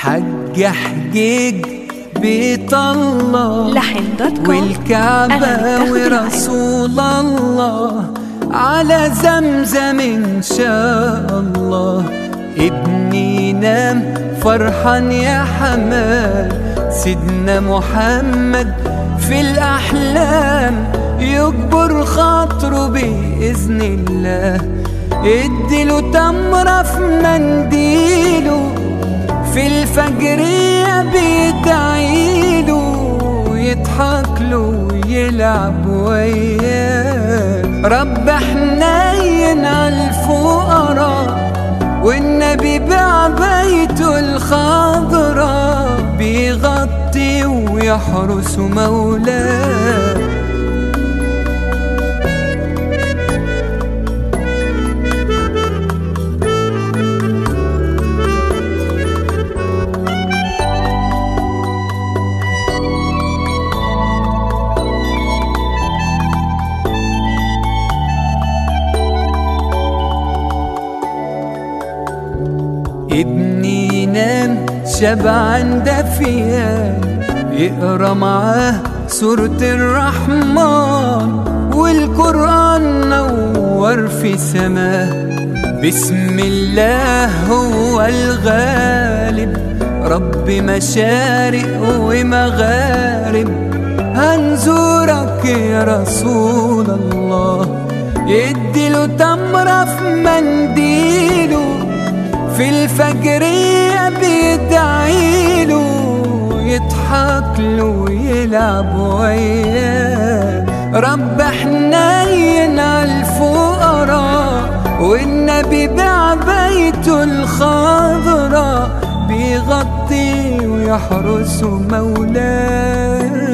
حج حجيج بيت الله لحن دوت كوم والكعبة أنا بتاخد ورسول الله على زمزم إن شاء الله ابني نام فرحان يا حمال سيدنا محمد في الأحلام يكبر خاطره بإذن الله اديله تمرة في منديله في الفجرية بيدعيله يضحك له ويلعب وياه رب حنين على الفقراء والنبي بعبيته الخضراء بيغطي ويحرس مولاه ابني ينام شبعان دافيان يقرا معاه سورة الرحمن والقرآن نور في سماه بسم الله هو الغالب رب مشارق ومغارب هنزورك يا رسول الله يديله تمرة في منديله في الفجرية بيدعيله يضحك له ويلعب وياه رب حنين على الفقراء والنبي بعبيته الخضراء بيغطي ويحرس مولاه